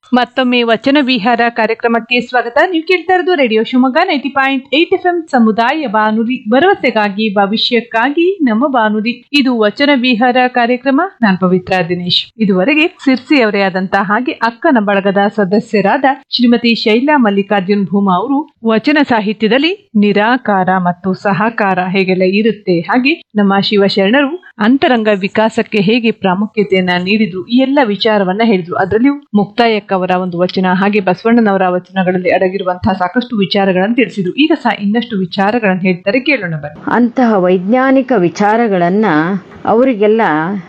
ಮತ್ತೊಮ್ಮೆ ವಚನ ವಿಹಾರ ಕಾರ್ಯಕ್ರಮಕ್ಕೆ ಸ್ವಾಗತ ನೀವು ಕೇಳ್ತಾ ಇರೋದು radio Shivamogga ninety point eight F M ಸಮುದಾಯ ಬಾನುಲಿ ಭರವಸೆಗಾಗಿ ಭವಿಷ್ಯಕ್ಕಾಗಿ ನಮ್ಮ ಬಾನುಲಿ ಇದು ವಚನ ವಿಹಾರ ಕಾರ್ಯಕ್ರಮ ನಾನ್ ಪವಿತ್ರ ದಿನೇಶ್ ಇದುವರೆಗೆ ಸಿರ್ಸಿ ಅವರೇ ಆದಂತಹ ಹಾಗೆ ಅಕ್ಕನ ಬಳಗದ ಸದಸ್ಯರಾದ ಶ್ರೀಮತಿ ಶೈಲಾ ಮಲ್ಲಿಕಾರ್ಜುನ್ ಭೂಮಾ ಅವರು ವಚನ ಸಾಹಿತ್ಯದಲ್ಲಿ ನಿರಾಕಾರ ಮತ್ತು ಸಹಕಾರ ಹೇಗೆಲ್ಲ ಇರುತ್ತೆ ಹಾಗೆ ನಮ್ಮ ಶಿವಶರಣರು ಅಂತರಂಗ ವಿಕಾಸಕ್ಕೆ ಹೇಗೆ ಪ್ರಾಮುಖ್ಯತೆಯನ್ನ ನೀಡಿದ್ರು ಈ ಎಲ್ಲ ವಿಚಾರವನ್ನ ಹೇಳಿದ್ರು ಅದರಲ್ಲಿಯೂ ಮುಕ್ತಾಯಕ್ಕವರ ಒಂದು ವಚನ ಹಾಗೆ ಬಸವಣ್ಣನವರ ವಚನಗಳಲ್ಲಿ ಅಡಗಿರುವಂತಹ ಸಾಕಷ್ಟು ವಿಚಾರಗಳನ್ನು ತಿಳಿಸಿದ್ರು ಈಗ ಸಹ ಇನ್ನಷ್ಟು ವಿಚಾರಗಳನ್ನು ಹೇಳ್ತಾರೆ ಕೇಳೋಣ ಬನ್ನಿ ಅಂತಹ ವೈಜ್ಞಾನಿಕ ವಿಚಾರಗಳನ್ನ ಅವರಿಗೆಲ್ಲ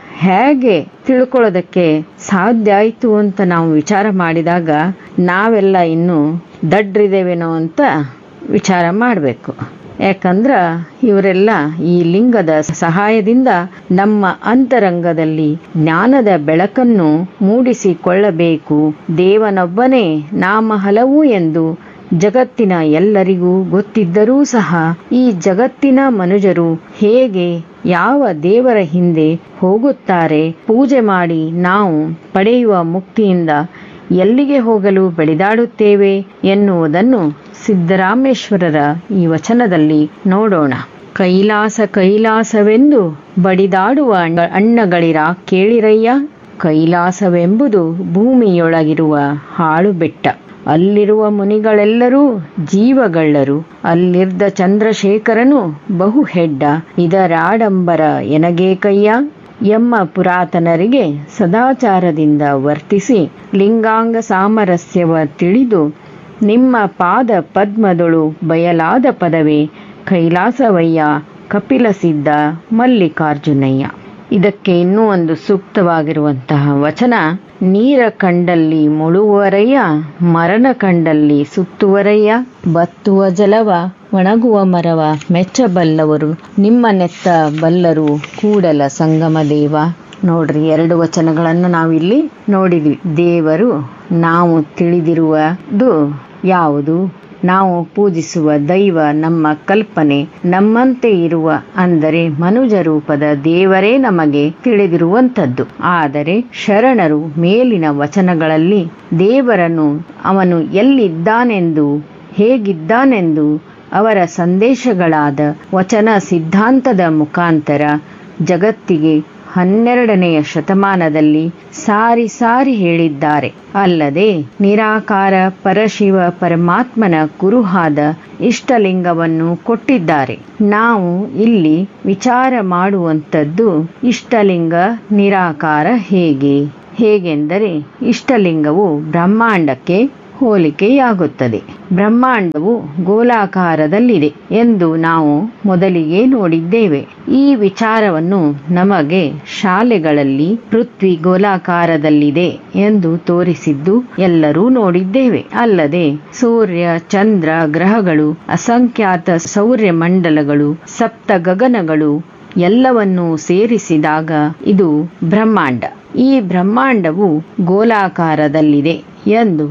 ಹೇಗೆ ತಿಳ್ಕೊಳ್ಳೋದಕ್ಕೆ ಸಾಧ್ಯ ಆಯಿತು ಅಂತ ನಾವು ವಿಚಾರ ಮಾಡಿದಾಗ ನಾವೆಲ್ಲ ಇನ್ನು ದಡ್ರಿದೇವೇನೋ ಅಂತ ವಿಚಾರ ಮಾಡಬೇಕು ಯಾಕಂದ್ರ ಇವರೆಲ್ಲ ಈ ಲಿಂಗದ ಸಹಾಯದಿಂದ ನಮ್ಮ ಅಂತರಂಗದಲ್ಲಿ ಜ್ಞಾನದ ಬೆಳಕನ್ನು ಮೂಡಿಸಿಕೊಳ್ಳಬೇಕು ದೇವನೊಬ್ಬನೇ ನಾಮ ಹಲವು ಎಂದು ಜಗತ್ತಿನ ಎಲ್ಲರಿಗೂ ಗೊತ್ತಿದ್ದರೂ ಸಹ ಈ ಜಗತ್ತಿನ ಮನುಜರು ಹೇಗೆ ಯಾವ ದೇವರ ಹಿಂದೆ ಹೋಗುತ್ತಾರೆ ಪೂಜೆ ಮಾಡಿ ನಾವು ಪಡೆಯುವ ಮುಕ್ತಿಯಿಂದ ಎಲ್ಲಿಗೆ ಹೋಗಲು ಬೆಳೆದಾಡುತ್ತೇವೆ ಎನ್ನುವುದನ್ನು ಸಿದ್ದರಾಮೇಶ್ವರರ ಈ ವಚನದಲ್ಲಿ ನೋಡೋಣ ಕೈಲಾಸ ಕೈಲಾಸವೆಂದು ಬಡಿದಾಡುವ ಅಣ್ಣ- ಅಣ್ಣಗಳಿರ ಕೇಳಿರಯ್ಯ ಕೈಲಾಸವೆಂಬುದು ಭೂಮಿಯೊಳಗಿರುವ ಹಾಳು ಬೆಟ್ಟ ಅಲ್ಲಿರುವ ಮುನಿಗಳೆಲ್ಲರೂ ಜೀವಗಳ್ಳರು ಅಲ್ಲಿರ್ದ ಚಂದ್ರಶೇಖರನು ಬಹು ಹೆಡ್ಡ ಇದರಾಡಂಬರ ಎನಗೇ ಕಯ್ಯ ಎಮ್ಮ ಪುರಾತನರಿಗೆ ಸದಾಚಾರದಿಂದ ವರ್ತಿಸಿ ಲಿಂಗಾಂಗ ಸಾಮರಸ್ಯವ ತಿಳಿದು ನಿಮ್ಮ ಪಾದ ಪದ್ಮದೊಳು ಬಯಲಾದ ಪದವೇ ಕೈಲಾಸವಯ್ಯ ಕಪಿಲ ಸಿದ್ಧ ಮಲ್ಲಿಕಾರ್ಜುನಯ್ಯ ಇದಕ್ಕೆ ಇನ್ನೂ ಒಂದು ಸೂಕ್ತವಾಗಿರುವಂತಹ ವಚನ ನೀರ ಕಂಡಲ್ಲಿ ಮುಳುವರಯ್ಯ ಮರಣ ಕಂಡಲ್ಲಿ ಸುತ್ತುವರಯ್ಯ ಬತ್ತುವ ಜಲವ ಒಣಗುವ ಮರವ ಮೆಚ್ಚಬಲ್ಲವರು ನಿಮ್ಮ ನೆತ್ತ ಬಲ್ಲರು ಕೂಡಲ ಸಂಗಮ ದೇವ ನೋಡ್ರಿ ಎರಡು ವಚನಗಳನ್ನು ನಾವಿಲ್ಲಿ ನೋಡಿದ್ವಿ ದೇವರು ನಾವು ತಿಳಿದಿರುವುದು ಯಾವುದು ನಾವು ಪೂಜಿಸುವ ದೈವ ನಮ್ಮ ಕಲ್ಪನೆ ನಮ್ಮಂತೆ ಇರುವ ಅಂದರೆ ಮನುಜ ರೂಪದ ದೇವರೇ ನಮಗೆ ತಿಳಿದಿರುವಂಥದ್ದು ಆದರೆ ಶರಣರು ಮೇಲಿನ ವಚನಗಳಲ್ಲಿ ದೇವರನ್ನು ಅವನು ಎಲ್ಲಿದ್ದಾನೆಂದು ಹೇಗಿದ್ದಾನೆಂದು ಅವರ ಸಂದೇಶಗಳಾದ ವಚನ ಸಿದ್ಧಾಂತದ ಮುಖಾಂತರ ಜಗತ್ತಿಗೆ ಹನ್ನೆರಡನೆಯ ಶತಮಾನದಲ್ಲಿ ಸಾರಿ ಸಾರಿ ಹೇಳಿದ್ದಾರೆ ಅಲ್ಲದೆ ನಿರಾಕಾರ ಪರಶಿವ ಪರಮಾತ್ಮನ ಕುರುಹಾದ ಇಷ್ಟಲಿಂಗವನ್ನು ಕೊಟ್ಟಿದ್ದಾರೆ ನಾವು ಇಲ್ಲಿ ವಿಚಾರ ಮಾಡುವಂಥದ್ದು ಇಷ್ಟಲಿಂಗ ನಿರಾಕಾರ ಹೇಗೆ ಹೇಗೆಂದರೆ ಇಷ್ಟಲಿಂಗವು ಬ್ರಹ್ಮಾಂಡಕ್ಕೆ ಹೋಲಿಕೆಯಾಗುತ್ತದೆ ಬ್ರಹ್ಮಾಂಡವು ಗೋಲಾಕಾರದಲ್ಲಿದೆ ಎಂದು ನಾವು ಮೊದಲಿಗೆ ನೋಡಿದ್ದೇವೆ ಈ ವಿಚಾರವನ್ನು ನಮಗೆ ಶಾಲೆಗಳಲ್ಲಿ ಪೃಥ್ವಿ ಗೋಲಾಕಾರದಲ್ಲಿದೆ ಎಂದು ತೋರಿಸಿದ್ದು ಎಲ್ಲರೂ ನೋಡಿದ್ದೇವೆ ಅಲ್ಲದೆ ಸೂರ್ಯ ಚಂದ್ರ ಗ್ರಹಗಳು ಅಸಂಖ್ಯಾತ ಸೌರ್ಯ ಮಂಡಲಗಳು ಸಪ್ತ ಗಗನಗಳು ಎಲ್ಲವನ್ನೂ ಸೇರಿಸಿದಾಗ ಇದು ಬ್ರಹ್ಮಾಂಡ ಈ ಬ್ರಹ್ಮಾಂಡವು ಗೋಲಾಕಾರದಲ್ಲಿದೆ ಎಂದು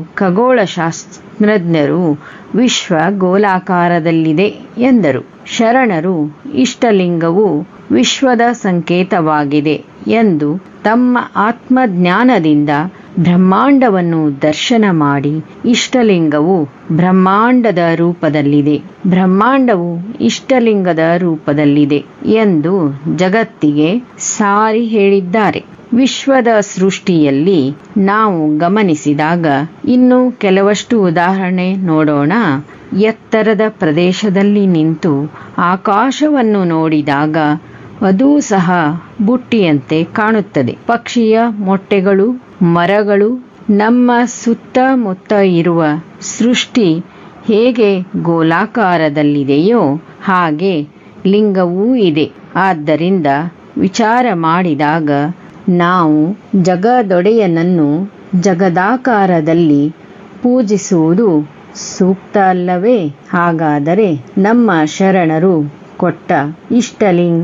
ಖಗೋಳಶಾಸ್ತ್ರಜ್ಞರು ವಿಶ್ವ ಗೋಲಾಕಾರದಲ್ಲಿದೆ ಎಂದರು ಶರಣರು ಇಷ್ಟಲಿಂಗವು ವಿಶ್ವದ ಸಂಕೇತವಾಗಿದೆ ಎಂದು ತಮ್ಮ ಆತ್ಮಜ್ಞಾನದಿಂದ ಬ್ರಹ್ಮಾಂಡವನ್ನು ದರ್ಶನ ಮಾಡಿ ಇಷ್ಟಲಿಂಗವು ಬ್ರಹ್ಮಾಂಡದ ರೂಪದಲ್ಲಿದೆ ಬ್ರಹ್ಮಾಂಡವು ಇಷ್ಟಲಿಂಗದ ರೂಪದಲ್ಲಿದೆ ಎಂದು ಜಗತ್ತಿಗೆ ಸಾರಿ ಹೇಳಿದ್ದಾರೆ ವಿಶ್ವದ ಸೃಷ್ಟಿಯಲ್ಲಿ ನಾವು ಗಮನಿಸಿದಾಗ ಇನ್ನು ಕೆಲವಷ್ಟು ಉದಾಹರಣೆ ನೋಡೋಣ ಎತ್ತರದ ಪ್ರದೇಶದಲ್ಲಿ ನಿಂತು ಆಕಾಶವನ್ನು ನೋಡಿದಾಗ ಅದೂ ಸಹ ಬುಟ್ಟಿಯಂತೆ ಕಾಣುತ್ತದೆ ಪಕ್ಷಿಯ ಮೊಟ್ಟೆಗಳು ಮರಗಳು ನಮ್ಮ ಸುತ್ತಮುತ್ತ ಇರುವ ಸೃಷ್ಟಿ ಹೇಗೆ ಗೋಲಾಕಾರದಲ್ಲಿದೆಯೋ ಹಾಗೆ ಲಿಂಗವೂ ಇದೆ ಆದ್ದರಿಂದ ವಿಚಾರ ಮಾಡಿದಾಗ ನಾವು ಜಗದೊಡೆಯನನ್ನು ಜಗದಾಕಾರದಲ್ಲಿ ಪೂಜಿಸುವುದು ಸೂಕ್ತ ಅಲ್ಲವೇ ಹಾಗಾದರೆ ನಮ್ಮ ಶರಣರು ಕೊಟ್ಟ ಇಷ್ಟಲಿಂಗ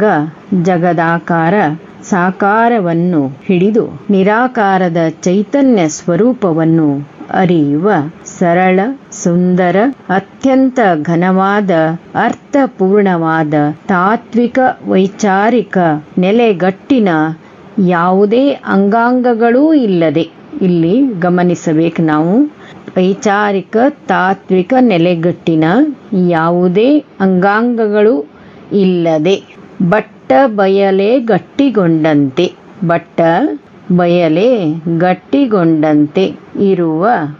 ಜಗದಾಕಾರ ಸಾಕಾರವನ್ನು ಹಿಡಿದು ನಿರಾಕಾರದ ಚೈತನ್ಯ ಸ್ವರೂಪವನ್ನು ಅರಿಯುವ ಸರಳ ಸುಂದರ ಅತ್ಯಂತ ಘನವಾದ ಅರ್ಥಪೂರ್ಣವಾದ ತಾತ್ವಿಕ ವೈಚಾರಿಕ ನೆಲೆಗಟ್ಟಿನ ಯಾವುದೇ ಅಂಗಾಂಗಗಳೂ ಇಲ್ಲದೆ ಇಲ್ಲಿ ಗಮನಿಸಬೇಕು ನಾವು ವೈಚಾರಿಕ ತಾತ್ವಿಕ ನೆಲೆಗಟ್ಟಿನ ಯಾವುದೇ ಅಂಗಾಂಗಗಳು ಇಲ್ಲದೆ ಬಟ್ಟ ಬಯಲೆ ಗಟ್ಟಿಗೊಂಡಂತೆ ಬಟ್ಟ ಬಯಲೆ ಗಟ್ಟಿಗೊಂಡಂತೆ ಇರುವ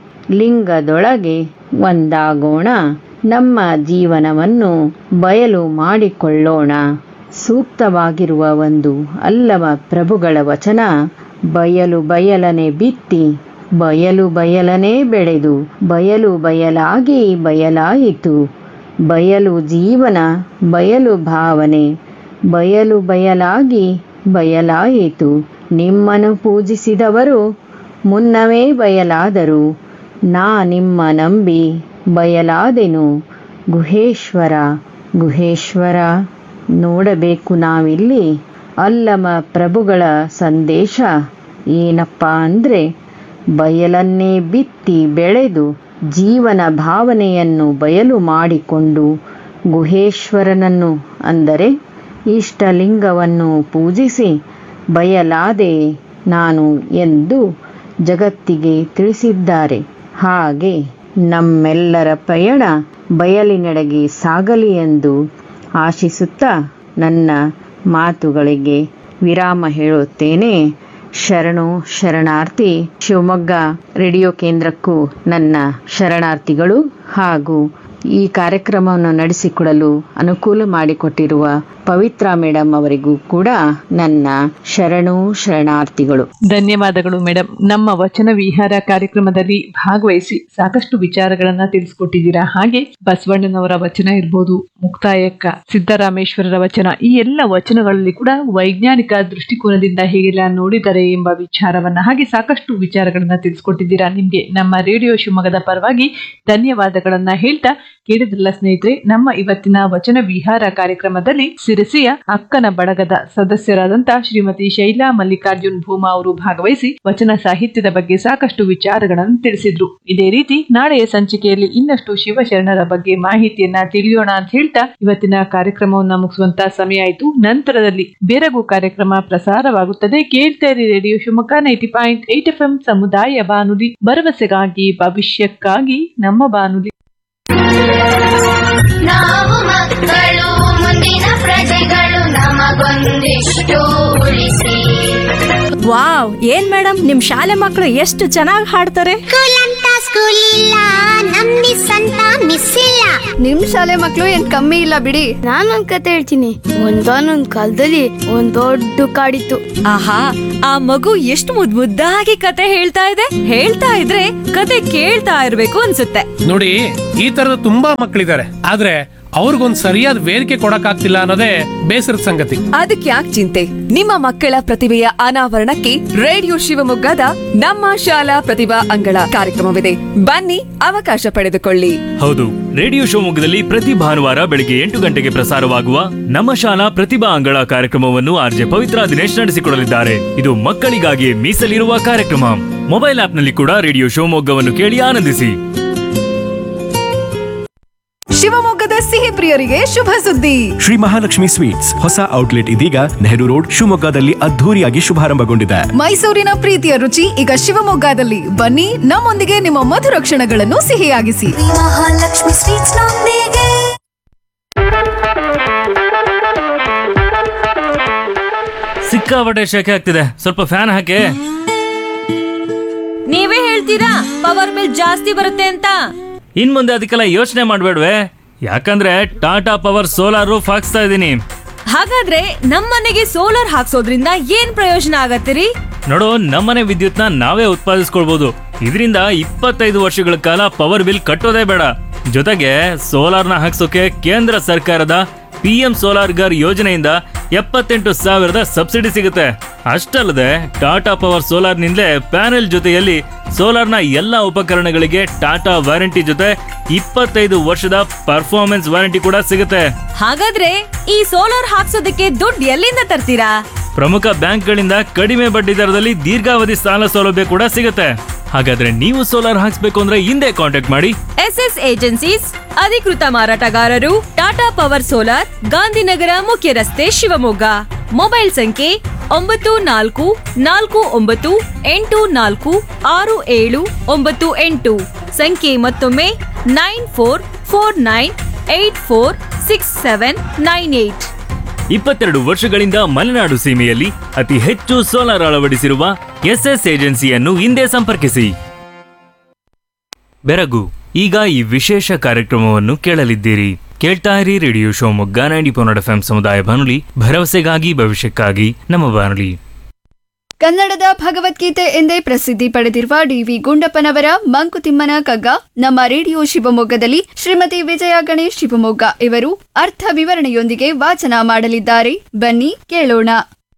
ಲಿಂಗದೊಳಗೆ ಒಂದಾಗೋಣ ನಮ್ಮ ಜೀವನವನ್ನು ಬಯಲು ಮಾಡಿಕೊಳ್ಳೋಣ ಸೂಕ್ತವಾಗಿರುವ ಒಂದು ಅಲ್ಲವ ಪ್ರಭುಗಳ ವಚನ ಬಯಲು ಬಯಲನೆ ಬಿತ್ತಿ ಬಯಲು ಬಯಲನೆ ಬೆಳೆದು ಬಯಲು ಬಯಲಾಗಿ ಬಯಲಾಯಿತು ಬಯಲು ಜೀವನ ಬಯಲು ಭಾವನೆ ಬಯಲು ಬಯಲಾಗಿ ಬಯಲಾಯಿತು ನಿಮ್ಮನ್ನು ಪೂಜಿಸಿದವರು ಮುನ್ನವೇ ಬಯಲಾದರು ನಾ ನಿಮ್ಮ ನಂಬಿ ಬಯಲಾದೆನು ಗುಹೇಶ್ವರ ಗುಹೇಶ್ವರ ನೋಡಬೇಕು ನಾವಿಲ್ಲಿ ಅಲ್ಲಮ ಪ್ರಭುಗಳ ಸಂದೇಶ ಏನಪ್ಪ ಅಂದರೆ ಬಯಲನ್ನೇ ಬಿತ್ತಿ ಬೆಳೆದು ಜೀವನ ಭಾವನೆಯನ್ನು ಬಯಲು ಮಾಡಿಕೊಂಡು ಗುಹೇಶ್ವರನನ್ನು ಅಂದರೆ ಇಷ್ಟಲಿಂಗವನ್ನು ಪೂಜಿಸಿ ಬಯಲಾದೆ ನಾನು ಎಂದು ಜಗತ್ತಿಗೆ ತಿಳಿಸಿದ್ದಾರೆ ಹಾಗೆ ನಮ್ಮೆಲ್ಲರ ಪಯಣ ಬಯಲಿನೆಡೆಗೆ ಸಾಗಲಿ ಎಂದು ಆಶಿಸುತ್ತಾ ನನ್ನ ಮಾತುಗಳಿಗೆ ವಿರಾಮ ಹೇಳುತ್ತೇನೆ ಶರಣು ಶರಣಾರ್ಥಿ ಶಿವಮೊಗ್ಗ ರೇಡಿಯೋ ಕೇಂದ್ರಕ್ಕೂ ನನ್ನ ಶರಣಾರ್ಥಿಗಳು ಹಾಗೂ ಈ ಕಾರ್ಯಕ್ರಮವನ್ನು ನಡೆಸಿಕೊಡಲು ಅನುಕೂಲ ಮಾಡಿಕೊಟ್ಟಿರುವ ಪವಿತ್ರ ಮೇಡಮ್ ಅವರಿಗೂ ಕೂಡ ನನ್ನ ಶರಣು ಶರಣಾರ್ಥಿಗಳು ಧನ್ಯವಾದಗಳು ಮೇಡಮ್ ನಮ್ಮ ವಚನ ವಿಹಾರ ಕಾರ್ಯಕ್ರಮದಲ್ಲಿ ಭಾಗವಹಿಸಿ ಸಾಕಷ್ಟು ವಿಚಾರಗಳನ್ನ ತಿಳಿಸ್ಕೊಟ್ಟಿದ್ದೀರಾ ಹಾಗೆ ಬಸವಣ್ಣನವರ ವಚನ ಇರ್ಬೋದು ಮುಕ್ತಾಯಕ್ಕ ಸಿದ್ದರಾಮೇಶ್ವರರ ವಚನ ಈ ಎಲ್ಲ ವಚನಗಳಲ್ಲಿ ಕೂಡ ವೈಜ್ಞಾನಿಕ ದೃಷ್ಟಿಕೋನದಿಂದ ಹೇಗೆಲ್ಲ ನೋಡಿದ್ದಾರೆ ಎಂಬ ವಿಚಾರವನ್ನ ಹಾಗೆ ಸಾಕಷ್ಟು ವಿಚಾರಗಳನ್ನ ತಿಳಿಸ್ಕೊಟ್ಟಿದ್ದೀರಾ ನಿಮ್ಗೆ ನಮ್ಮ ರೇಡಿಯೋ ಶಿವಮೊಗ್ಗದ ಪರವಾಗಿ ಧನ್ಯವಾದಗಳನ್ನ ಹೇಳ್ತಾ ಕೇಳಿದ್ರಲ್ಲ ಸ್ನೇಹಿತರೆ ನಮ್ಮ ಇವತ್ತಿನ ವಚನ ವಿಹಾರ ಕಾರ್ಯಕ್ರಮದಲ್ಲಿ ಸಿರಸಿಯ ಅಕ್ಕನ ಬಳಗದ ಸದಸ್ಯರಾದಂತ ಶ್ರೀಮತಿ ಶೈಲಾ ಮಲ್ಲಿಕಾರ್ಜುನ್ ಭೂಮಾ ಅವರು ಭಾಗವಹಿಸಿ ವಚನ ಸಾಹಿತ್ಯದ ಬಗ್ಗೆ ಸಾಕಷ್ಟು ವಿಚಾರಗಳನ್ನು ತಿಳಿಸಿದ್ರು ಇದೇ ರೀತಿ ನಾಳೆಯ ಸಂಚಿಕೆಯಲ್ಲಿ ಇನ್ನಷ್ಟು ಶಿವಶರಣರ ಬಗ್ಗೆ ಮಾಹಿತಿಯನ್ನ ತಿಳಿಯೋಣ ಅಂತ ಹೇಳ್ತಾ ಇವತ್ತಿನ ಕಾರ್ಯಕ್ರಮವನ್ನ ಮುಗಿಸುವಂತ ಸಮಯ ಆಯಿತು ನಂತರದಲ್ಲಿ ಬೇರಗೂ ಕಾರ್ಯಕ್ರಮ ಪ್ರಸಾರವಾಗುತ್ತದೆ ಕೇಳ್ತಾ ಇರಿ radio Shivamogga ninety point eight F M ಸಮುದಾಯ ಬಾನುಲಿ ಭರವಸೆಗಾಗಿ ಭವಿಷ್ಯಕ್ಕಾಗಿ ನಮ್ಮ ಬಾನುಲಿ ನಾವು ಮಕ್ಕಳು ಮುಂದಿನ ಪ್ರಜೆಗಳು ನಮಗೊಂದಿಷ್ಟು ಉಳಿಸಿ ವಾವ್ ಏನ್ ಮೇಡಮ್ ನಿಮ್ ಶಾಲೆ ಮಕ್ಕಳು ಎಷ್ಟು ಚೆನ್ನಾಗಿ ಹಾಡ್ತಾರೆ ಸ್ಕೂಲ್ ಅಂತ ಸ್ಕೂಲ್ ಇಲ್ಲ ನಮ್ ಮಿಸ್ ಅಂತ ಮಿಸ್ ಇಲ್ಲ ನಿಮ್ ಶಾಲೆ ಮಕ್ಳು ಏನ್ ಕಮ್ಮಿ ಇಲ್ಲ ಬಿಡಿ ನಾನೊಂದ್ ಕತೆ ಹೇಳ್ತೀನಿ ಒಂದಾನೊಂದ್ ಕಾಲದಲ್ಲಿ ಒಂದ್ ದೊಡ್ಡ ಕಾಡಿತ್ತು ಆಹಾ ಆ ಮಗು ಎಷ್ಟು ಮುದ್ ಮುದ್ದಾಗಿ ಕತೆ ಹೇಳ್ತಾ ಇದೆ ಹೇಳ್ತಾ ಇದ್ರೆ ಕತೆ ಕೇಳ್ತಾ ಇರ್ಬೇಕು ಅನ್ಸುತ್ತೆ ನೋಡಿ ಈ ತರದ ತುಂಬಾ ಮಕ್ಕಳಿದ್ದಾರೆ ಆದ್ರೆ ಅವ್ರಿಗೊಂದ್ ಸರಿಯಾದ ವೇದಿಕೆ ಕೊಡಕ್ಕಾಗ್ತಿಲ್ಲ ಅನ್ನೋದೇ ಬೇಸರದ ಸಂಗತಿ ಅದಕ್ಕೆ ಯಾಕೆ ಚಿಂತೆ ನಿಮ್ಮ ಮಕ್ಕಳ ಪ್ರತಿಭೆಯ ಅನಾವರಣಕ್ಕೆ ರೇಡಿಯೋ ಶಿವಮೊಗ್ಗದ ನಮ್ಮ ಶಾಲಾ ಪ್ರತಿಭಾ ಅಂಗಳ ಕಾರ್ಯಕ್ರಮವಿದೆ ಬನ್ನಿ ಅವಕಾಶ ಪಡೆದುಕೊಳ್ಳಿ ಹೌದು ರೇಡಿಯೋ ಶಿವಮೊಗ್ಗದಲ್ಲಿ ಪ್ರತಿ ಭಾನುವಾರ ಬೆಳಿಗ್ಗೆ ಎಂಟು ಗಂಟೆಗೆ ಪ್ರಸಾರವಾಗುವ ನಮ್ಮ ಶಾಲಾ ಪ್ರತಿಭಾ ಅಂಗಳ ಕಾರ್ಯಕ್ರಮವನ್ನು ಆರ್ಜೆ ಪವಿತ್ರ ದಿನೇಶ್ ನಡೆಸಿಕೊಡಲಿದ್ದಾರೆ ಇದು ಮಕ್ಕಳಿಗಾಗಿ ಮೀಸಲಿರುವ ಕಾರ್ಯಕ್ರಮ ಮೊಬೈಲ್ ಆಪ್ನಲ್ಲಿ ಕೂಡ ರೇಡಿಯೋ ಶಿವಮೊಗ್ಗವನ್ನು ಕೇಳಿ ಆನಂದಿಸಿ ಶಿವಮೊಗ್ಗದ ಸಿಹಿ ಪ್ರಿಯರಿಗೆ ಶುಭ ಸುದ್ದಿ ಶ್ರೀ ಮಹಾಲಕ್ಷ್ಮಿ ಸ್ವೀಟ್ಸ್ ಹೊಸ ಔಟ್ಲೆಟ್ ಇದೀಗ ನೆಹರು ರೋಡ್ ಶಿವಮೊಗ್ಗದಲ್ಲಿ ಅದ್ಧೂರಿಯಾಗಿ ಶುಭಾರಂಭಗೊಂಡಿದೆ ಮೈಸೂರಿನ ಪ್ರೀತಿಯ ರುಚಿ ಈಗ ಶಿವಮೊಗ್ಗದಲ್ಲಿ ಬನ್ನಿ ನಮ್ಮೊಂದಿಗೆ ನಿಮ್ಮ ಮಧುರ ಕ್ಷಣಗಳನ್ನು ಸಿಹಿಯಾಗಿಸಿ ಮಹಾಲಕ್ಷ್ಮಿ ಸ್ವೀಟ್ಸ್ ನೊಂದಿಗೆ ಸಿಕ್ಕಾಪಟ್ಟೆ ಶೆಕೆ ಆಗ್ತಿದೆ ಸ್ವಲ್ಪ ಫ್ಯಾನ್ ಹಾಕಿ ನೀವೇ ಹೇಳ್ತೀರಾ ಪವರ್ ಬಿಲ್ ಜಾಸ್ತಿ ಬರುತ್ತೆ ಅಂತ ಇನ್ ಮುಂದೆ ಅದಕ್ಕೆಲ್ಲ ಯೋಚನೆ ಮಾಡ್ಬೇಡ್ವೆ ಯಾಕಂದ್ರೆ ಟಾಟಾ ಪವರ್ ಸೋಲಾರ್ ರೂಫ್ ಹಾಕ್ಸ್ತಾ ಇದ್ದೀನಿ ಹಾಗಾದ್ರೆ ನಮ್ಮನೆಗೆ ಸೋಲಾರ್ ಹಾಕ್ಸೋದ್ರಿಂದ ಏನ್ ಪ್ರಯೋಜನ ಆಗತ್ತಿರಿ ನೋಡು ನಮ್ಮನೆ ವಿದ್ಯುತ್ನ ನಾವೇ ಉತ್ಪಾದಿಸ್ಕೊಳ್ಬಹುದು ಇದರಿಂದ ಇಪ್ಪತ್ತೈದು ವರ್ಷಗಳ ಕಾಲ ಪವರ್ ಬಿಲ್ ಕಟ್ಟೋದೇ ಬೇಡ ಜೊತೆಗೆ ಸೋಲಾರ್ನ ಹಾಕ್ಸೋಕೆ ಕೇಂದ್ರ ಸರ್ಕಾರದ ಪಿ ಎಂ ಸೋಲಾರ್ ಗರ್ ಯೋಜನೆಯಿಂದ ಎಪ್ಪತ್ತೆಂಟು ಸಾವಿರದ ಸಬ್ಸಿಡಿ ಸಿಗುತ್ತೆ ಅಷ್ಟಲ್ಲದೆ ಟಾಟಾ ಪವರ್ ಸೋಲಾರ್ನಿಂದಲೇ ಪ್ಯಾನೆಲ್ ಜೊತೆಯಲ್ಲಿ ಸೋಲಾರ್ನ ಎಲ್ಲ ಉಪಕರಣಗಳಿಗೆ ಟಾಟಾ ವಾರಂಟಿ ಜೊತೆ ಇಪ್ಪತ್ತೈದು ವರ್ಷದ ಪರ್ಫಾರ್ಮೆನ್ಸ್ ವಾರಂಟಿ ಕೂಡ ಸಿಗುತ್ತೆ ಹಾಗಾದ್ರೆ ಈ ಸೋಲಾರ್ ಹಾಕ್ಸೋದಕ್ಕೆ ದುಡ್ಡು ಎಲ್ಲಿಂದ ತರ್ತೀರಾ ಪ್ರಮುಖ ಬ್ಯಾಂಕ್ಗಳಿಂದ ಕಡಿಮೆ ಬಡ್ಡಿ ದರದಲ್ಲಿ ದೀರ್ಘಾವಧಿ ಸಾಲ ಸೌಲಭ್ಯ ಕೂಡ ಸಿಗುತ್ತೆ ಹಾಗಾದ್ರೆ ನೀವು ಸೋಲಾರ್ ಹಾಕ್ಸ್ಬೇಕು ಅಂದ್ರೆ ಹಿಂದೆ ಕಾಂಟ್ಯಾಕ್ಟ್ ಮಾಡಿ ಎಸ್ ಎಸ್ ಏಜೆನ್ಸೀಸ್ ಅಧಿಕೃತ ಮಾರಾಟಗಾರರು ಟಾಟಾ ಪವರ್ ಸೋಲಾರ್ ಗಾಂಧಿನಗರ ಮುಖ್ಯ ರಸ್ತೆ ಶಿವಮೊಗ್ಗ ಮೊಬೈಲ್ ಸಂಖ್ಯೆ ಒಂಬತ್ತು ನಾಲ್ಕು ನಾಲ್ಕು ಒಂಬತ್ತು ಎಂಟು ನಾಲ್ಕು ಆರು ಏಳು ಒಂಬತ್ತು ಎಂಟು ಸಂಖ್ಯೆ ಮತ್ತೊಮ್ಮೆ nine four four nine eight four six seven nine eight ಇಪ್ಪತ್ತೆರಡು ವರ್ಷಗಳಿಂದ ಮಲೆನಾಡು ಸೀಮೆಯಲ್ಲಿ ಅತಿ ಹೆಚ್ಚು ಸೋಲಾರ್ ಅಳವಡಿಸಿರುವ ಎಸ್ಎಸ್ ಏಜೆನ್ಸಿಯನ್ನು ಹಿಂದೆ ಸಂಪರ್ಕಿಸಿ ಬೆರಗು ಈಗ ಈ ವಿಶೇಷ ಕಾರ್ಯಕ್ರಮವನ್ನು ಕೇಳಲಿದ್ದೀರಿ ಕೇಳ್ತಾ ಇರಿ ರೇಡಿಯೋ ಶಿವಮೊಗ್ಗ ನೈಂಟಿ ಪೊನ್ನಡ ಎಫ್ ಸಮುದಾಯ ಬಾನುಲಿ ಭರವಸೆಗಾಗಿ ಭವಿಷ್ಯಕ್ಕಾಗಿ ನಮ್ಮ ಬಾನುಲಿ ಕನ್ನಡದ ಭಗವದ್ಗೀತೆ ಎಂದೇ ಪ್ರಸಿದ್ಧಿ ಪಡೆದಿರುವ ಡಿವಿ ಗುಂಡಪ್ಪನವರ ಮಂಕುತಿಮ್ಮನ ಕಗ್ಗ ನಮ್ಮ ರೇಡಿಯೋ ಶಿವಮೊಗ್ಗದಲ್ಲಿ ಶ್ರೀಮತಿ ವಿಜಯ ಗಣೇಶ್ ಶಿವಮೊಗ್ಗ ಇವರು ಅರ್ಥ ವಿವರಣೆಯೊಂದಿಗೆ ವಾಚನ ಮಾಡಲಿದ್ದಾರೆ ಬನ್ನಿ ಕೇಳೋಣ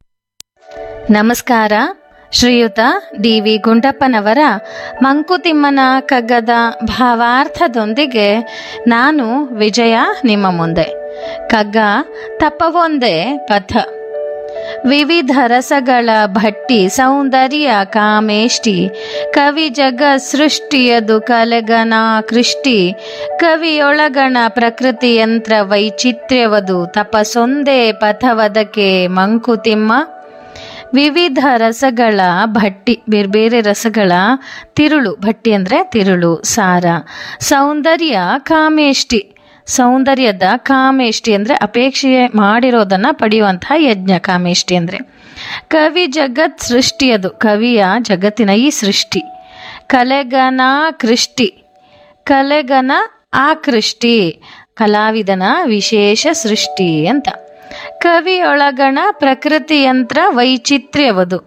ನಮಸ್ಕಾರ ಶ್ರೀಯುತ ಡಿ ವಿ ಗುಂಡಪ್ಪನವರ ಮಂಕುತಿಮ್ಮನ ಕಗ್ಗದ ಭಾವಾರ್ಥದೊಂದಿಗೆ ನಾನು ವಿಜಯ ನಿಮ್ಮ ಮುಂದೆ ಕಗ್ಗ ತಪ್ಪವೊಂದೇ ಪಥ ವಿವಿಧ ರಸಗಳ ಭಟ್ಟಿ ಸೌಂದರ್ಯ ಕಾಮೇಷ್ಟಿ ಕವಿ ಜಗ ಸೃಷ್ಟಿಯದು ಕಲೆಗನ ಕೃಷ್ಟಿ ಕವಿಯೊಳಗಣ ಪ್ರಕೃತಿ ಯಂತ್ರ ವೈಚಿತ್ರ್ಯವದು ತಪಸೊಂದೇ ಪಥವದಕ್ಕೆ ಮಂಕುತಿಮ್ಮ ವಿವಿಧ ರಸಗಳ ಭಟ್ಟಿ ಬೇರೆ ಬೇರೆ ರಸಗಳ ತಿರುಳು ಭಟ್ಟಿ ಅಂದರೆ ತಿರುಳು ಸಾರ ಸೌಂದರ್ಯ ಕಾಮೇಷ್ಟಿ ಸೌಂದರ್ಯದ ಕಾಮೇಷ್ಟಿ ಅಂದರೆ ಅಪೇಕ್ಷೆ ಮಾಡಿರೋದನ್ನು ಪಡೆಯುವಂತಹ ಯಜ್ಞ ಕಾಮೇಷ್ಟಿ ಅಂದರೆ ಕವಿ ಜಗತ್ ಸೃಷ್ಟಿಯದು ಕವಿಯ ಜಗತ್ತಿನ ಈ ಸೃಷ್ಟಿ ಕಲೆಗನ ಕೃಷ್ಟಿ ಕಲೆಗನ ಆಕೃಷ್ಟಿ ಕಲಾವಿದನ ವಿಶೇಷ ಸೃಷ್ಟಿ ಅಂತ ಕವಿಯೊಳಗಣ ಪ್ರಕೃತಿ ಯಂತ್ರ ವೈಚಿತ್ರ್ಯವದು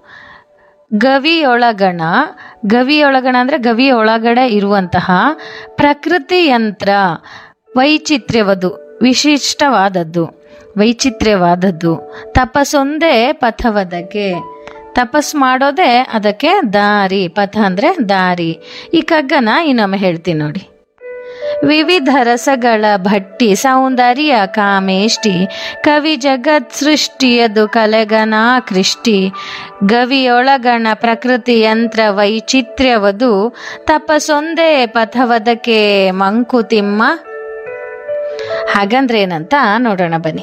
ಗವಿಯೊಳಗಣ ಗವಿಯೊಳಗಣ ಅಂದರೆ ಗವಿಯ ಒಳಗಡೆ ಇರುವಂತಹ ಪ್ರಕೃತಿ ಯಂತ್ರ ವೈಚಿತ್ರ್ಯವದು ವಿಶಿಷ್ಟವಾದದ್ದು ವೈಚಿತ್ರ್ಯವಾದದ್ದು ತಪಸ್ಸೊಂದೇ ಪಥವದಕ್ಕೆ ತಪಸ್ ಮಾಡೋದೇ ಅದಕ್ಕೆ ದಾರಿ ಪಥ ಅಂದರೆ ದಾರಿ ಈ ಕಗ್ಗನ ಇನ್ನೊಮ್ಮೆ ಹೇಳ್ತೀನಿ ನೋಡಿ ವಿವಿಧ ರಸಗಳ ಭಟ್ಟಿ ಸೌಂದರ್ಯ ಕಾಮೇಷ್ಟಿ ಕವಿ ಜಗತ್ ಸೃಷ್ಟಿಯದು ಕಲೆಗನ ಕೃಷ್ಟಿ ಗವಿಯೊಳಗಣ ಪ್ರಕೃತಿ ಯಂತ್ರ ವೈಚಿತ್ರ್ಯವದು ತಪಸೊಂದೇ ಪಥವದಕ್ಕೆ ಮಂಕುತಿಮ್ಮ ಹಾಗಂದ್ರೆ ಏನಂತ ನೋಡೋಣ ಬನ್ನಿ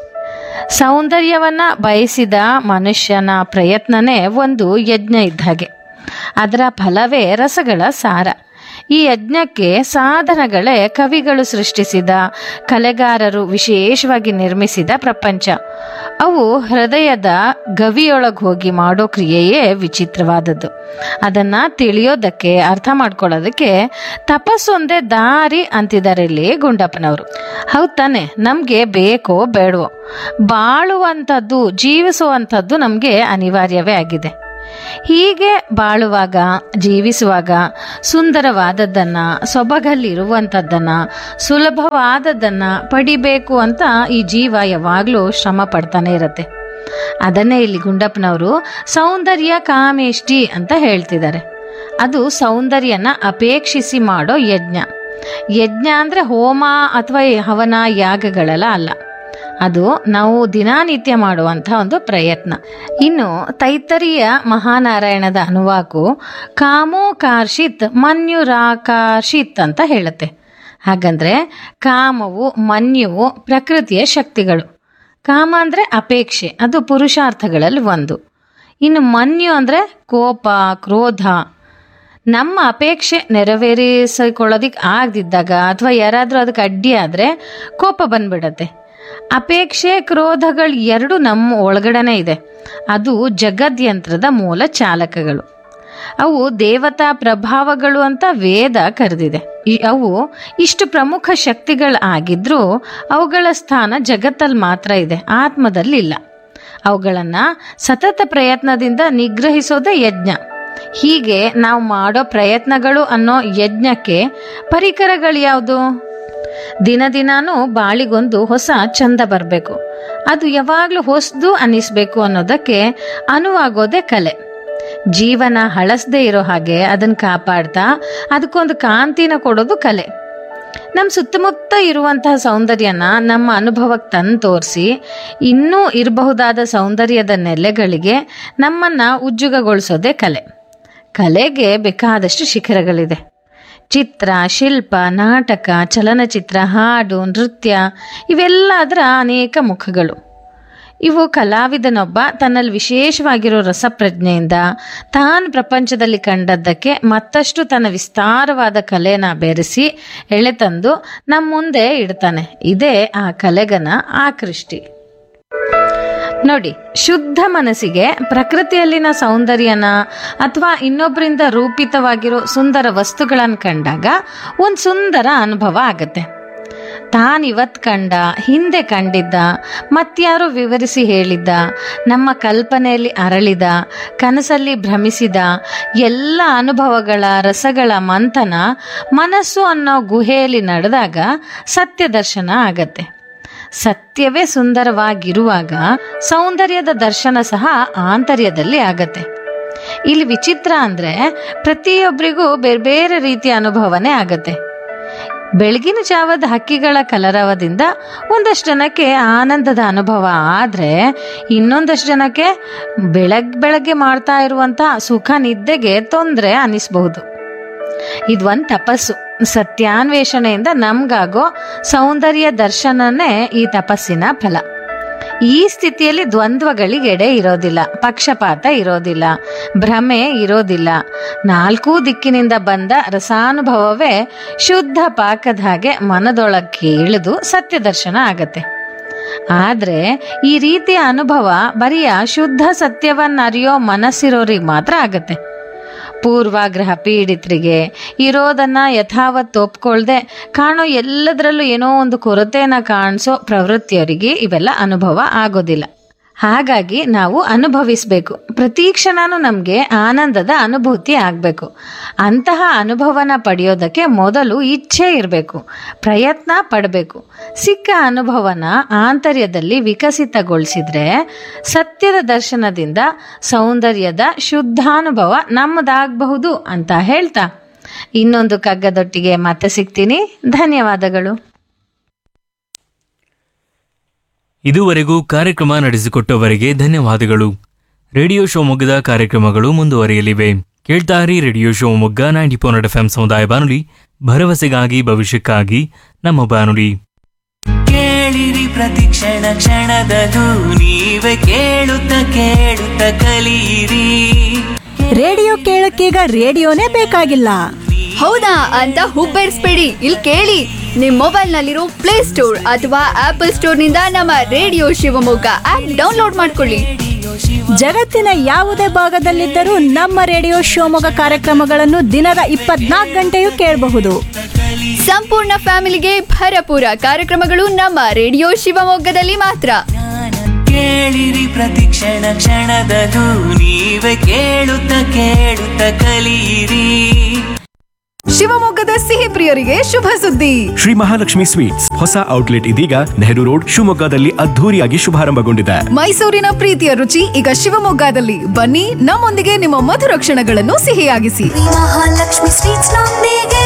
ಸೌಂದರ್ಯವನ್ನ ಬಯಸಿದ ಮನುಷ್ಯನ ಪ್ರಯತ್ನನೇ ಒಂದು ಯಜ್ಞ ಇದ್ದ ಹಾಗೆ ಅದರ ಫಲವೇ ರಸಗಳ ಸಾರ ಈ ಯಜ್ಞಕ್ಕೆ ಸಾಧನಗಳೇ ಕವಿಗಳು ಸೃಷ್ಟಿಸಿದ ಕಲೆಗಾರರು ವಿಶೇಷವಾಗಿ ನಿರ್ಮಿಸಿದ ಪ್ರಪಂಚ ಅವು ಹೃದಯದ ಗವಿಯೊಳಗೆ ಹೋಗಿ ಮಾಡೋ ಕ್ರಿಯೆಯೇ ವಿಚಿತ್ರವಾದದ್ದು ಅದನ್ನು ತಿಳಿಯೋದಕ್ಕೆ ಅರ್ಥ ಮಾಡ್ಕೊಳ್ಳೋದಕ್ಕೆ ತಪಸ್ಸೊಂದೇ ದಾರಿ ಅಂತಿದ್ದಾರೆ ಇಲ್ಲಿ ಗುಂಡಪ್ಪನವರು ಹೌದು ತಾನೆ ನಮಗೆ ಬೇಕೋ ಬೇಡವೋ ಬಾಳುವಂಥದ್ದು ಜೀವಿಸುವಂಥದ್ದು ನಮಗೆ ಅನಿವಾರ್ಯವೇ ಆಗಿದೆ ಹೀಗೆ ಬಾಳುವಾಗ ಜೀವಿಸುವಾಗ ಸುಂದರವಾದದ್ದನ್ನು ಸೊಬಗಲ್ಲಿರುವಂಥದ್ದನ್ನು ಸುಲಭವಾದದ್ದನ್ನು ಪಡಿಬೇಕು ಅಂತ ಈ ಜೀವ ಯಾವಾಗಲೂ ಶ್ರಮ ಪಡ್ತಾನೆ ಇರುತ್ತೆ ಅದನ್ನೇ ಇಲ್ಲಿ ಗುಂಡಪ್ಪನವರು ಸೌಂದರ್ಯ ಕಾಮೇಷ್ಟಿ ಅಂತ ಹೇಳ್ತಿದ್ದಾರೆ ಅದು ಸೌಂದರ್ಯನ ಅಪೇಕ್ಷಿಸಿ ಮಾಡೋ ಯಜ್ಞ ಯಜ್ಞ ಅಂದರೆ ಹೋಮ ಅಥವಾ ಹವನ ಯಾಗಗಳೆಲ್ಲ ಅಲ್ಲ ಅದು ನಾವು ದಿನಾನಿತ್ಯ ಮಾಡುವಂಥ ಒಂದು ಪ್ರಯತ್ನ ಇನ್ನು ತೈತರಿಯ ಮಹಾನಾರಾಯಣದ ಅನುವಾಕು ಕಾಮೋ ಕಾರ್ಷಿತ್ ಮನ್ಯುರಾಕಾರ್ಷಿತ್ ಅಂತ ಹೇಳುತ್ತೆ ಹಾಗಂದ್ರೆ ಕಾಮವು ಮನ್ಯುವು ಪ್ರಕೃತಿಯ ಶಕ್ತಿಗಳು ಕಾಮ ಅಂದರೆ ಅಪೇಕ್ಷೆ ಅದು ಪುರುಷಾರ್ಥಗಳಲ್ಲಿ ಒಂದು ಇನ್ನು ಮನ್ಯು ಅಂದರೆ ಕೋಪ ಕ್ರೋಧ ನಮ್ಮ ಅಪೇಕ್ಷೆ ನೆರವೇರಿಸಿಕೊಳ್ಳೋದಿಕ್ಕೆ ಆಗದಿದ್ದಾಗ ಅಥವಾ ಯಾರಾದರೂ ಅದಕ್ಕೆ ಅಡ್ಡಿ ಆದರೆ ಕೋಪ ಬಂದ್ಬಿಡತ್ತೆ ಅಪೇಕ್ಷೆ ಕ್ರೋಧಗಳು ಎರಡು ನಮ್ಮ ಒಳಗಡೆನೇ ಇದೆ ಅದು ಜಗದ್ಯಂತ್ರದ ಮೂಲ ಚಾಲಕಗಳು ಅವು ದೇವತಾ ಪ್ರಭಾವಗಳು ಅಂತ ವೇದ ಕರೆದಿದೆ ಈ ಅವು ಇಷ್ಟು ಪ್ರಮುಖ ಶಕ್ತಿಗಳು ಆಗಿದ್ರೂ ಅವುಗಳ ಸ್ಥಾನ ಜಗತ್ತಲ್ಲಿ ಮಾತ್ರ ಇದೆ ಆತ್ಮದಲ್ಲಿ ಇಲ್ಲ ಅವುಗಳನ್ನು ಸತತ ಪ್ರಯತ್ನದಿಂದ ನಿಗ್ರಹಿಸೋದೇ ಯಜ್ಞ ಹೀಗೆ ನಾವು ಮಾಡೋ ಪ್ರಯತ್ನಗಳು ಅನ್ನೋ ಯಜ್ಞಕ್ಕೆ ಪರಿಕರಗಳು ಯಾವುದು ದಿನ ದಿನಾನೂ ಬಾಳಿಗೊಂದು ಹೊಸ ಚಂದ ಬರಬೇಕು ಅದು ಯಾವಾಗಲೂ ಹೊಸದು ಅನ್ನಿಸ್ಬೇಕು ಅನ್ನೋದಕ್ಕೆ ಅನುವಾಗೋದೇ ಕಲೆ ಜೀವನ ಹಳಸದೇ ಇರೋ ಹಾಗೆ ಅದನ್ನು ಕಾಪಾಡ್ತಾ ಅದಕ್ಕೊಂದು ಕಾಂತಿನ ಕೊಡೋದು ಕಲೆ ನಮ್ಮ ಸುತ್ತಮುತ್ತ ಇರುವಂತಹ ಸೌಂದರ್ಯನ ನಮ್ಮ ಅನುಭವಕ್ಕೆ ತಂದು ತೋರಿಸಿ ಇನ್ನೂ ಇರಬಹುದಾದ ಸೌಂದರ್ಯದ ನೆಲೆಗಳಿಗೆ ನಮ್ಮನ್ನು ಉಜ್ಜುಗಗೊಳಿಸೋದೇ ಕಲೆ ಕಲೆಗೆ ಬೇಕಾದಷ್ಟು ಶಿಖರಗಳಿದೆ ಚಿತ್ರ ಶಿಲ್ಪ ನಾಟಕ ಚಲನಚಿತ್ರ ಹಾಡು ನೃತ್ಯ ಇವೆಲ್ಲ ಅದರ ಅನೇಕ ಮುಖಗಳು ಇವು ಕಲಾವಿದನೊಬ್ಬ ತನ್ನಲ್ಲಿ ವಿಶೇಷವಾಗಿರೋ ರಸಪ್ರಜ್ಞೆಯಿಂದ ತಾನು ಪ್ರಪಂಚದಲ್ಲಿ ಕಂಡದ್ದಕ್ಕೆ ಮತ್ತಷ್ಟು ತನ್ನ ವಿಸ್ತಾರವಾದ ಕಲೆನ ಬೆರೆಸಿ ಎಳೆತಂದು ನಮ್ಮ ಮುಂದೆ ಇಡ್ತಾನೆ ಇದೇ ಆ ಕಲೆಗನ ಆಕೃಷ್ಟಿ ನೋಡಿ ಶುದ್ಧ ಮನಸ್ಸಿಗೆ ಪ್ರಕೃತಿಯಲ್ಲಿನ ಸೌಂದರ್ಯನ ಅಥವಾ ಇನ್ನೊಬ್ಬರಿಂದ ರೂಪಿತವಾಗಿರೋ ಸುಂದರ ವಸ್ತುಗಳನ್ನು ಕಂಡಾಗ ಒಂದು ಸುಂದರ ಅನುಭವ ಆಗತ್ತೆ ತಾನಿವತ್ ಕಂಡ ಹಿಂದೆ ಕಂಡಿದ್ದ ಮತ್ಯಾರೋ ವಿವರಿಸಿ ಹೇಳಿದ್ದ ನಮ್ಮ ಕಲ್ಪನೆಯಲ್ಲಿ ಅರಳಿದ ಕನಸಲ್ಲಿ ಭ್ರಮಿಸಿದ ಎಲ್ಲ ಅನುಭವಗಳ ರಸಗಳ ಮಂಥನ ಮನಸ್ಸು ಅನ್ನೋ ಗುಹೆಯಲ್ಲಿ ನಡೆದಾಗ ಸತ್ಯ ದರ್ಶನ ಆಗತ್ತೆ ಸತ್ಯವೇ ಸುಂದರವಾಗಿರುವಾಗ ಸೌಂದರ್ಯದ ದರ್ಶನ ಸಹ ಆಂತರ್ಯದಲ್ಲಿ ಆಗತ್ತೆ ಇಲ್ಲಿ ವಿಚಿತ್ರ ಅಂದ್ರೆ ಪ್ರತಿಯೊಬ್ಬರಿಗೂ ಬೇರೆ ಬೇರೆ ರೀತಿಯ ಅನುಭವನೇ ಆಗತ್ತೆ ಬೆಳಗಿನ ಜಾವದ ಹಕ್ಕಿಗಳ ಕಲರವದಿಂದ ಒಂದಷ್ಟು ಜನಕ್ಕೆ ಆನಂದದ ಅನುಭವ ಆದರೆ ಇನ್ನೊಂದಷ್ಟು ಜನಕ್ಕೆ ಬೆಳಗ್ ಬೆಳಗ್ಗೆ ಮಾಡ್ತಾ ಇರುವಂಥ ಸುಖ ನಿದ್ದೆಗೆ ತೊಂದರೆ ಅನಿಸ್ಬಹುದು ಇದೊಂದು ತಪಸ್ಸು ಸತ್ಯಾನ್ವೇಷಣೆಯಿಂದ ನಮ್ಗಾಗೋ ಸೌಂದರ್ಯ ದರ್ಶನನೇ ಈ ತಪಸ್ಸಿನ ಫಲ ಈ ಸ್ಥಿತಿಯಲ್ಲಿ ದ್ವಂದ್ವಗಳಿಗೆ ಎಡೆ ಇರೋದಿಲ್ಲ ಪಕ್ಷಪಾತ ಇರೋದಿಲ್ಲ ಭ್ರಮೆ ಇರೋದಿಲ್ಲ ನಾಲ್ಕೂ ದಿಕ್ಕಿನಿಂದ ಬಂದ ರಸಾನುಭವವೇ ಶುದ್ಧ ಪಾಕದ ಹಾಗೆ ಮನದೊಳಕ್ಕೆ ಇಳಿದು ಸತ್ಯ ದರ್ಶನ ಆಗತ್ತೆ ಆದ್ರೆ ಈ ರೀತಿಯ ಅನುಭವ ಬರಿಯ ಶುದ್ಧ ಸತ್ಯವನ್ನರಿಯೋ ಮನಸ್ಸಿರೋರಿಗೆ ಮಾತ್ರ ಆಗತ್ತೆ ಪೂರ್ವಾಗ್ರಹ ಪೀಡಿತರಿಗೆ ಇರೋದನ್ನ ಯಥಾವತ್ ಒಪ್ಕೊಳ್ದೆ ಕಾಣೋ ಎಲ್ಲದರಲ್ಲೂ ಏನೋ ಒಂದು ಕೊರತೆನ ಕಾಣಿಸೋ ಪ್ರವೃತ್ತಿಯವರಿಗೆ ಇವೆಲ್ಲ ಅನುಭವ ಆಗೋದಿಲ್ಲ ಹಾಗಾಗಿ ನಾವು ಅನುಭವಿಸಬೇಕು ಪ್ರತಿ ಕ್ಷಣನೂ ನಮಗೆ ಆನಂದದ ಅನುಭೂತಿ ಆಗಬೇಕು ಅಂತಹ ಅನುಭವನ ಪಡೆಯೋದಕ್ಕೆ ಮೊದಲು ಇಚ್ಛೆ ಇರಬೇಕು ಪ್ರಯತ್ನ ಪಡಬೇಕು ಸಿಕ್ಕ ಅನುಭವನ ಆಂತರ್ಯದಲ್ಲಿ ವಿಕಸಿತಗೊಳಿಸಿದ್ರೆ ಸತ್ಯದ ದರ್ಶನದಿಂದ ಸೌಂದರ್ಯದ ಶುದ್ಧಾನುಭವ ನಮ್ಮದಾಗಬಹುದು ಅಂತ ಹೇಳ್ತಾ ಇನ್ನೊಂದು ಕಗ್ಗದೊಟ್ಟಿಗೆ ಮತ್ತೆ ಸಿಗ್ತೀನಿ ಧನ್ಯವಾದಗಳು ಇದುವರೆಗೂ ಕಾರ್ಯಕ್ರಮ ನಡೆಸಿಕೊಟ್ಟವರಿಗೆ ಧನ್ಯವಾದಗಳು ರೇಡಿಯೋ ಶಿವಮೊಗ್ಗದ ಕಾರ್ಯಕ್ರಮಗಳು ಮುಂದುವರಿಯಲಿವೆ ಕೇಳ್ತಾರಿ radio Shivamogga ninety four F M ಸಮುದಾಯ ಬಾನುಲಿ ಭರವಸೆಗಾಗಿ ಭವಿಷ್ಯಕ್ಕಾಗಿ ನಮ್ಮ ಬಾನುಲಿ ಕೇಳಿರಿ ಪ್ರತಿ ಕ್ಷಣ ಕ್ಷಣದದು ನೀವೇ ಕೇಳುತ್ತ ಕೇಳುತ್ತ ಕಲಿಯಿರಿ ರೇಡಿಯೋ ಕೇಳಕ್ಕೀಗ ರೇಡಿಯೋನೇ ಬೇಕಾಗಿಲ್ಲ ಹೌದಾ ಅಂತ ಹುಬ್ಬೇರಿಸ್ಬೇಡಿ ಇಲ್ಲಿ ಕೇಳಿ ನಿಮ್ ಮೊಬೈಲ್ ನಲ್ಲಿರೋ ಪ್ಲೇ ಸ್ಟೋರ್ ಅಥವಾ ಆಪಲ್ ಸ್ಟೋರ್ ನಿಂದ ನಮ್ಮ ರೇಡಿಯೋ ಶಿವಮೊಗ್ಗ ಆಪ್ ಡೌನ್ಲೋಡ್ ಮಾಡ್ಕೊಳ್ಳಿ ಜಗತ್ತಿನ ಯಾವುದೇ ಭಾಗದಲ್ಲಿದ್ದರೂ ನಮ್ಮ ರೇಡಿಯೋ ಶಿವಮೊಗ್ಗ ಕಾರ್ಯಕ್ರಮಗಳನ್ನು ದಿನದ ಇಪ್ಪತ್ನಾಲ್ಕು ಗಂಟೆಯೂ ಕೇಳಬಹುದು ಸಂಪೂರ್ಣ ಫ್ಯಾಮಿಲಿಗೆ ಭರಪೂರ ಕಾರ್ಯಕ್ರಮಗಳು ನಮ್ಮ ರೇಡಿಯೋ ಶಿವಮೊಗ್ಗದಲ್ಲಿ ಮಾತ್ರ ಕೇಳಿರಿ ಪ್ರತಿ ಕ್ಷಣ ಕ್ಷಣದದು ನೀವೇ ಕೇಳುತ್ತ ಕೇಳುತ್ತ ಕಲಿಯಿರಿ ಶಿವಮೊಗ್ಗದ ಸಿಹಿ ಪ್ರಿಯರಿಗೆ ಶುಭ ಸುದ್ದಿ ಶ್ರೀ ಮಹಾಲಕ್ಷ್ಮಿ ಸ್ವೀಟ್ಸ್ ಹೊಸ ಔಟ್ಲೆಟ್ ಇದೀಗ ನೆಹರು ರೋಡ್ ಶಿವಮೊಗ್ಗದಲ್ಲಿ ಅದ್ಧೂರಿಯಾಗಿ ಶುಭಾರಂಭಗೊಂಡಿದೆ ಮೈಸೂರಿನ ಪ್ರೀತಿಯ ರುಚಿ ಈಗ ಶಿವಮೊಗ್ಗದಲ್ಲಿ ಬನ್ನಿ ನಮ್ಮೊಂದಿಗೆ ನಿಮ್ಮ ಮಧುರ ಕ್ಷಣಗಳನ್ನು ಸಿಹಿಯಾಗಿಸಿ ಮಹಾಲಕ್ಷ್ಮಿ ಸ್ವೀಟ್ಸ್ ನೊಂದಿಗೆ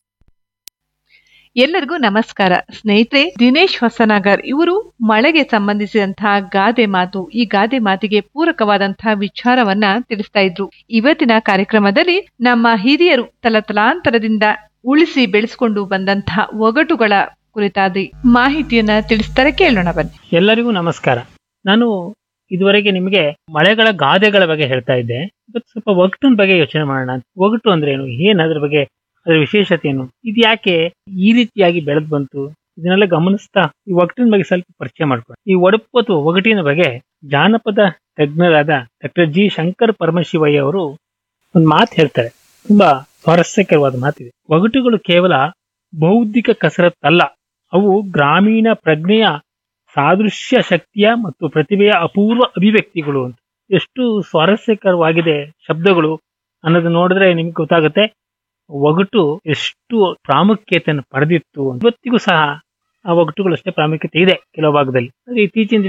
ಎಲ್ಲರಿಗೂ ನಮಸ್ಕಾರ ಸ್ನೇಹಿತರೆ ದಿನೇಶ್ ಹೊಸನಗರ್ ಇವರು ಮಳೆಗೆ ಸಂಬಂಧಿಸಿದಂತಹ ಗಾದೆ ಮಾತು ಈ ಗಾದೆ ಮಾತಿಗೆ ಪೂರಕವಾದಂತಹ ವಿಚಾರವನ್ನ ತಿಳಿಸ್ತಾ ಇದ್ರು ಇವತ್ತಿನ ಕಾರ್ಯಕ್ರಮದಲ್ಲಿ ನಮ್ಮ ಹಿರಿಯರು ತಲತಲಾಂತರದಿಂದ ಉಳಿಸಿ ಬೆಳೆಸಿಕೊಂಡು ಬಂದಂತಹ ಒಗಟುಗಳ ಕುರಿತಾದ ಮಾಹಿತಿಯನ್ನ ತಿಳಿಸ್ತಾರೆ ಕೇಳೋಣ ಬನ್ನಿ ಎಲ್ಲರಿಗೂ ನಮಸ್ಕಾರ ನಾನು ಇದುವರೆಗೆ ನಿಮಗೆ ಮಳೆಗಳ ಗಾದೆಗಳ ಬಗ್ಗೆ ಹೇಳ್ತಾ ಇದ್ದೆ ಇವತ್ತು ಸ್ವಲ್ಪ ಒಗಟಿನ ಬಗ್ಗೆ ಯೋಚನೆ ಮಾಡೋಣ ಒಗಟು ಅಂದ್ರೆ ಏನು ಏನ್ ಅದ್ರ ಬಗ್ಗೆ ಅದರ ವಿಶೇಷತೆ ಏನು ಇದು ಯಾಕೆ ಈ ರೀತಿಯಾಗಿ ಬೆಳೆದ್ ಬಂತು ಇದನ್ನೆಲ್ಲ ಗಮನಿಸ್ತಾ ಈ ಒಗಟಿನ ಬಗ್ಗೆ ಸ್ವಲ್ಪ ಪರಿಚಯ ಮಾಡ್ಕೊಂಡು ಈ ಒಡಪು ಅಥವಾ ಒಗಟಿನ ಬಗ್ಗೆ ಜಾನಪದ ತಜ್ಞರಾದ ಡಾಕ್ಟರ್ ಜಿ ಶಂಕರ್ ಪರಮಶಿವಯ್ಯ ಅವರು ಒಂದು ಮಾತು ಹೇಳ್ತಾರೆ ತುಂಬಾ ಸ್ವಾರಸ್ಯಕರವಾದ ಮಾತಿದೆ ಒಗಟುಗಳು ಕೇವಲ ಬೌದ್ಧಿಕ ಕಸರತ್ತಲ್ಲ ಅವು ಗ್ರಾಮೀಣ ಪ್ರಜ್ಞೆಯ ಸಾದೃಶ್ಯ ಶಕ್ತಿಯ ಮತ್ತು ಪ್ರತಿಭೆಯ ಅಪೂರ್ವ ಅಭಿವ್ಯಕ್ತಿಗಳು ಅಂತ ಎಷ್ಟು ಸ್ವಾರಸ್ಯಕರವಾಗಿದೆ ಶಬ್ದಗಳು ಅನ್ನೋದು ನೋಡಿದ್ರೆ ನಿಮ್ಗೆ ಗೊತ್ತಾಗುತ್ತೆ ಒಗಟು ಎಷ್ಟು ಪ್ರಾಮುಖ್ಯತೆಯನ್ನು ಪಡೆದಿತ್ತು ಇವತ್ತಿಗೂ ಸಹ ಆ ಒಗಟುಗಳು ಅಷ್ಟೇ ಪ್ರಾಮುಖ್ಯತೆ ಇದೆ ಕೆಲವು ಭಾಗದಲ್ಲಿ ಆದ್ರೆ ಇತ್ತೀಚಿನ